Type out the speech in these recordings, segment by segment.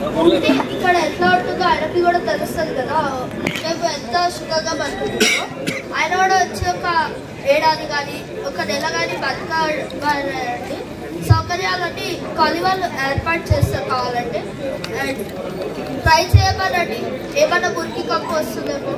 ఉంటే ఇక్కడ ఎట్లా ఉంటుందో ఆయనకి కూడా తెలుస్తుంది కదా మేము ఎంత సుఖంగా బతుకుతుందో ఆయన కూడా వచ్చి ఒక ఏడాది కానీ ఒక నెల కానీ బతకాలండి సౌకర్యాలన్నీ కాలనీ వాళ్ళు ఏర్పాటు చేస్తారు కావాలంటే అండ్ ట్రై చేయమనండి ఏమన్నా మురికి కప్పు వస్తుందేమో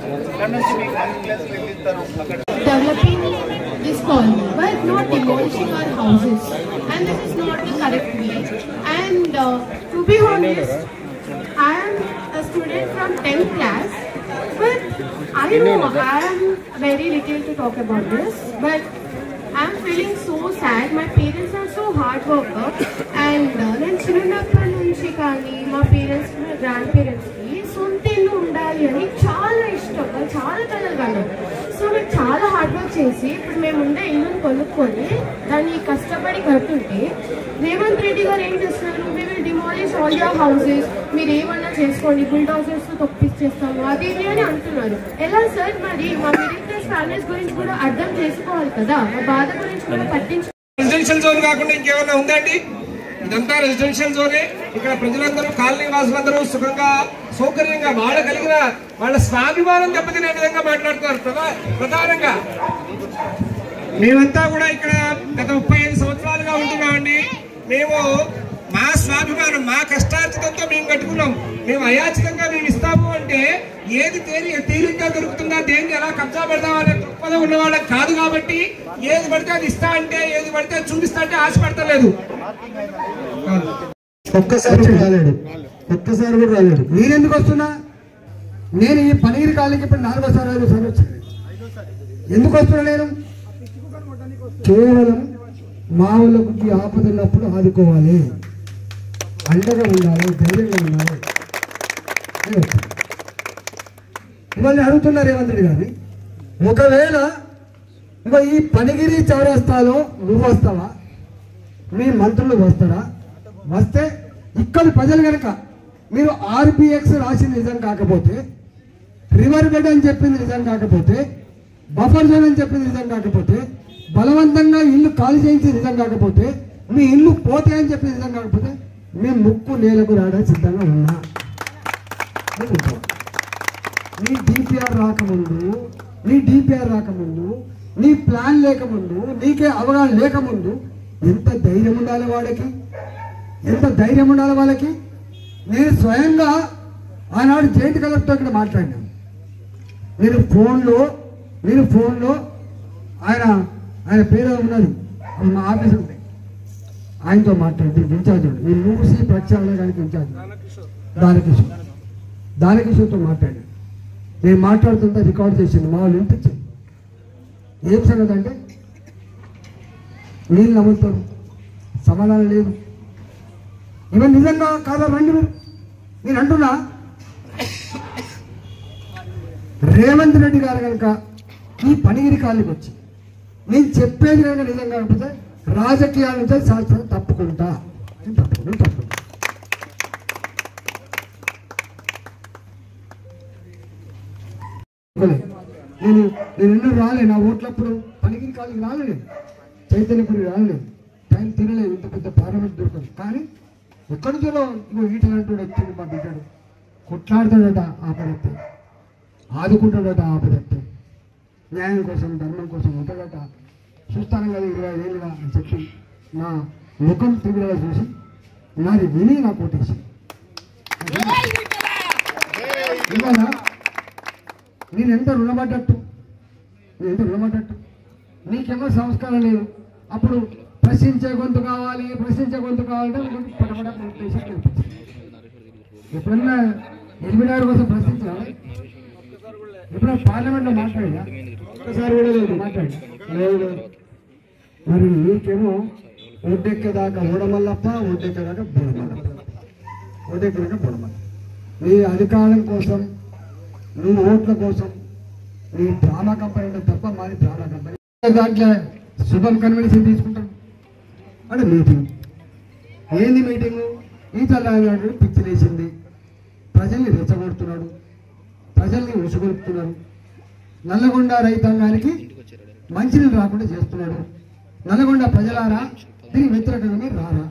developing this colony but not demolishing our houses and this is not the correct way and uh, to be honest I am a student from 10th class but I know I am very little to talk about this but I am feeling so sad my parents are so hard worker and uh, నేను చిన్నప్పటి నుంచి కానీ మా parents మా grand పేరెంట్స్కి సొంత ఇల్లు ఉండాలి అని చాలా ఇష్టం వాళ్ళు చాలా కలలు కన్నారు సో మేము చాలా హార్డ్ వర్క్ చేసి ఇప్పుడు మేము ఉండే ఇల్లుని కొనుక్కొని దాన్ని కష్టపడి కడుతుంటే రేవంత్ రెడ్డి గారు ఏం చేస్తున్నారు మేము will demolish all your houses మీరు ఏమన్నా చేసుకోండి బుల్డోజర్స్ తొప్పించేస్తాము అది ఇది అని అంటున్నారు ఎలా సార్ మరి మా మిడిల్ క్లాస్ ఫ్యామిలీస్ గురించి కూడా అర్థం చేసుకోవాలి కదా మా బాధ గురించి కూడా పట్టించు రెసిడెన్షియల్ జోన్ కాకుండా ఇంకేమైనా ఉందండి ఇదంతా రెసిడెన్షియల్ జోనే ఇక్కడ ప్రజలందరూ కాలనీ వాసులందరూ సుఖంగా సౌకర్యంగా వాడగలిగిన వాళ్ళ స్వాభిమానం దెబ్బతినే విధంగా మాట్లాడుతున్నారు ప్రధా- ప్రధానంగా మేమంతా కూడా ఇక్కడ గత ముప్పై ఐదు సంవత్సరాలుగా ఉంటున్నామండి మేము మా స్వాభిమానం మా కష్టార్జితంతో మేము కట్టుకున్నాం మేము అయాచితంగా మేము ఇస్తాము అంటే ఏది తేలి తేలిగ్గా దొరుకుతుందా దేన్ని ఎలా కబ్జా పెడదాం అనే దృక్పథం ఉన్న వాళ్ళకి కాదు కాబట్టి ఏది పడితే అది ఇస్తా అంటే ఏది పడితే అది చూపిస్తా అంటే ఆశ పడతలేదు ఒక్కసారి కూడా రాలేడు ఒక్కసారి కూడా రాలేడు నేనెందుకు వస్తున్నా నేను ఈ పనీరు కాలకి ఇప్పుడు నాలుగోసారి ఐదోసారి వచ్చాను ఎందుకు వస్తున్నా నేను కేవలం మావులకు ఆపద ఉన్నప్పుడు ఆదుకోవాలి అండగా ఉండాలి ధైర్యంగా ఉండాలి అని వచ్చాను. ఇవాళ నేను అడుగుతున్నా రేవంత్ రెడ్డి గారిని ఒకవేళ ఇక ఈ పనిగిరి చౌరస్తాలో నువ్వు వస్తావా మీ మంత్రులు వస్తారా వస్తే ఇక్కడ ప్రజలు కనుక మీరు ఆర్బిఎక్స్ రాసింది నిజం కాకపోతే రివర్ బెడ్ అని చెప్పింది నిజం కాకపోతే బఫర్ జోన్ అని చెప్పింది నిజం కాకపోతే బలవంతంగా ఇల్లు ఖాళీ చేయించింది నిజం కాకపోతే మీ ఇల్లు పోతే అని చెప్పింది నిజం కాకపోతే మేము ముక్కు నేలకు రావడానికి సిద్ధంగా ఉన్నా అని చెప్తాం. నీ డిపిఆర్ రాకముందు నీ డిపిఆర్ రాకముందు నీ ప్లాన్ లేకముందు నీకే అవగాహన లేకముందు ఎంత ధైర్యం ఉండాలి వాడికి ఎంత ధైర్యం ఉండాలి వాళ్ళకి నేను స్వయంగా ఆనాడు జాయింట్ కలెక్టర్ ఇక్కడ మాట్లాడినాను నేను ఫోన్లో నేను ఫోన్లో ఆయన ఆయన పేరు ఉన్నది అది మా ఆఫీస్ ఉంది ఆయనతో మాట్లాడి దీనికి ఇన్ఛార్జ్ ఉండు. ఈ మూసి ప్రక్షాళనడానికి ఇన్ఛార్జ్ దానకిషోర్ దానకిషోర్తో మాట్లాడాను నేను మాట్లాడుతుంటే రికార్డ్ చేసింది మా వాళ్ళు వినిపించింది ఏం సంగతి అంటే నీళ్ళు నమ్ముతారు సమాధానం లేదు ఇవన్నీ నిజంగా కాదా రండి మీరు నేను అంటున్నా రేవంత్ రెడ్డి గారు కనుక ఈ పనిగిరి కాళ్ళకి వచ్చి నేను చెప్పేది కనుక నిజంగా కాకపోతే రాజకీయాల నుంచి శాస్త్రం తప్పుకుంటా నేను తప్పుకుంటా తప్పుకుంటా అనుకోలేదు. నేను నేను ఎన్నో రాలే నా ఓట్లప్పుడు పనికిరి కాళ్ళకి రాలేదు చైతన్యపురి రాలేదు టైం తినలేదు ఇంత పెద్ద పార్లమెంట్ దొరకదు కానీ ఎక్కడి నుంచో ఇగో ఈటలంటూ వచ్చింది మా బిడ్డడు కొట్లాడతాడట ఆపదత్తే ఆదుకుంటాడట ఆపదత్తే న్యాయం కోసం ధర్మం కోసం ఉంటాడట చూస్తాను కదా ఇరవై ఐదేళ్ళుగా అని చెప్పి నా ముఖం తిరిగిలా చూసి నాది విని నాకు కొట్టేసి ఇవాళ నేను ఎంత రుణపడ్డట్టు నేను ఎంత రుణపడ్డట్టు నీకేమో సంస్కారం లేదు అప్పుడు ప్రశ్నించే గొంతు కావాలి ప్రశ్నించే గొంతు కావాలంటే నీకు పటపట ప్రశ్నించి కనిపించింది. ఎప్పుడన్నా ఎనిమిది ఆరు కోసం ప్రశ్నించా ఎప్పుడన్నా పార్లమెంట్లో మాట్లాడా ఒక్కసారి కూడా లేదు మాట్లాడి లేదు లేదు మరి నీకేమో ఒడ్డెక్కేదాకా ఓడమల్లప్ప ఒడ్డెక్కేదాకా బుడమల్లప్ప ఒడ్డెక్కేదాకా బుడమల్ల నీ అధికారం కోసం నీ ఓట్ల కోసం నీ డ్రామా కంపెనీ అంటే తప్ప మాది డ్రామా కంపెనీ దాంట్లో శుభం కన్వెన్షన్ తీసుకుంటాం అంటే మీటింగ్ ఏంది మీటింగు ఈ తల్లి పిచ్చి లేచింది ప్రజల్ని రెచ్చగొడుతున్నాడు ప్రజల్ని ఉసుగొడుతున్నాడు నల్లగొండ రైతాంగానికి మంచినీళ్ళు రాకుండా చేస్తున్నాడు నల్లగొండ ప్రజలారా దీనికి వ్యతిరేకంగా మీరు రారా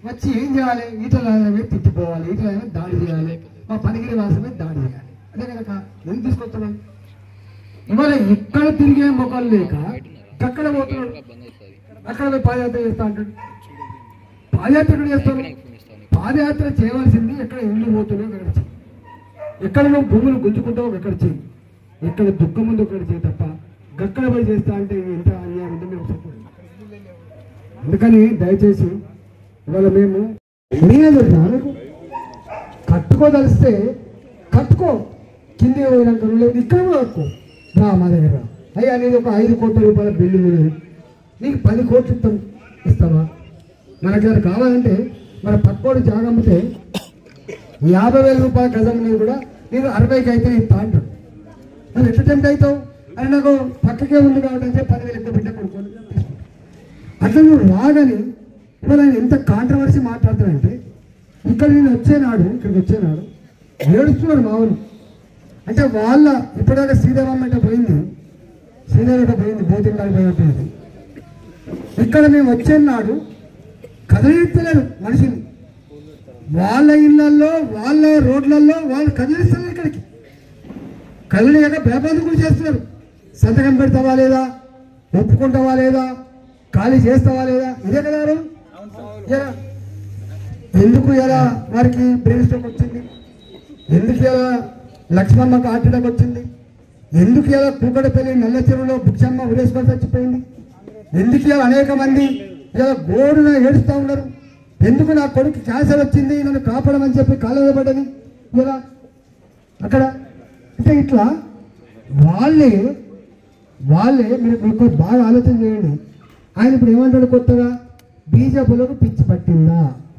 వచ్చి ఏం చేయాలి ఈటల మీద తిట్టిపోవాలి ఈటల మీద దాడి చేయాలి మా పనికిరి వాసం మీద దాడి చేయాలి అదే కనుక ఎందుకు తీసుకొస్తున్నాం ఇవాళ ఎక్కడ తిరిగే మొక్కలు లేక ఎక్కడ పోతున్నాడు అక్కడ పోయి పాదయాత్ర చేస్తా అంటాడు పాదయాత్ర ఎక్కడ చేస్తాడు పాదయాత్ర చేయవలసింది ఎక్కడ ఇల్లు పోతున్నావు అక్కడ చెయ్యి ఎక్కడ నువ్వు భూములు గుంజుకుంటావు అక్కడ చెయ్యి ఎక్కడ దుఃఖం ముందు అక్కడ చేయి తప్ప గక్కడ పోయి చేస్తా అంటే ఎంత అన్యాయం ఉందో మేము చెప్పండి అందుకని దయచేసి ఇవాళ మేము నేనే చెప్తున్నా మీకు కట్టుకోదలిస్తే కట్టుకో కింది పోయినాక నువ్వు ఇక్కడ కూడా కట్టుకో రా మా దగ్గర రా. అయ్యా నీది ఒక ఐదు కోట్ల రూపాయల బిల్లు ఉంది నీకు పది కోట్లు ఇస్తాం ఇస్తావా మనకి ఏదైనా కావాలంటే మన పక్కోడు జాగా అమ్మితే యాభై వేల రూపాయల గజం మీద కూడా నేను అరవైకి అయితే ఇస్తా అంటాడు నువ్వు ఎట్లా టెంప్ట్ అవుతావు అని నాకు పక్కకే ఉంది కాబట్టి అంటే పదివేలు ఎక్కువ బిడ్డ కొనుక్కొని తీసుకుంటా. అట్లా నువ్వు రాగానే ఇవాళ ఆయన ఎంత కాంట్రవర్సీ మాట్లాడుతాడంటే ఇక్కడ నేను వచ్చేనాడు ఇక్కడికి వచ్చేనాడు ఏడుస్తున్నాడు మామూలు అంటే వాళ్ళ ఇప్పటిదాకా శ్రీదేవమ్మ అంటే పోయింది శ్రీదేవి పోయింది బోధింగ్ పోయినట్టు ఇక్కడ మేము వచ్చేనాడు కదిలిస్తలేరు మనిషిని వాళ్ళ ఇళ్లలో వాళ్ళ రోడ్లలో వాళ్ళు కదిలిస్తున్నారు ఇక్కడికి కదిలియక బేబందుకులు చేస్తున్నారు సంతకం పెడతావా లేదా ఒప్పుకుంటావా లేదా ఖాళీ చేస్తావా లేదా ఇదే కదా వారు? ఇలా ఎందుకు ఎలా వారికి బ్రెయిన్ స్ట్రోక్ వచ్చింది ఎందుకు ఎలా లక్ష్మమ్మకు హార్ట్ అటాక్ వచ్చింది ఎందుకు ఎలా కూకడపల్లి నల్ల చెరువులో బుక్షమ్మ ఉరేసుకొని చచ్చిపోయింది ఎందుకు ఇలా అనేక మంది ఇలా గోడున ఏడుస్తూ ఉన్నారు ఎందుకు నా కొడుకు క్యాన్సర్ వచ్చింది నన్ను కాపాడమని చెప్పి కాలేజీ పడ్డది ఇలా అక్కడ అంటే ఇట్లా వాళ్ళే వాళ్ళే మీరు మీకు బాగా ఆలోచన చేయండి ఆయన ఇప్పుడు ఏమంటాడు కొత్తగా బీజేపీలకు పిచ్చి పట్టిందా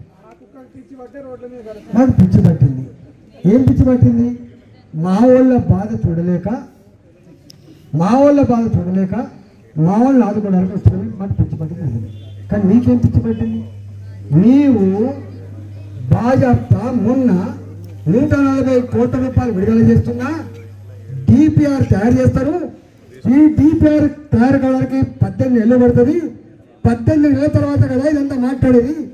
మాకు పిచ్చి పట్టింది ఏం పిచ్చి పట్టింది మా వాళ్ళ బాధ చూడలేక మా వాళ్ళ బాధ చూడలేక మా వాళ్ళని ఆదుకోవడానికి వస్తుంది మాకు పిచ్చి పట్టింది కానీ నీకేం పిచ్చి పట్టింది నీవు భాజపా మొన్న నూట నలభై కోట్ల రూపాయలు విడుదల చేస్తున్నా డిపిఆర్ తయారు చేస్తారు ఈ డిపిఆర్ తయారు కావడానికి పద్దెనిమిది నెలలు పడుతుంది పద్దెనిమిది నెలల తర్వాత కదా ఇదంతా మాట్లాడేది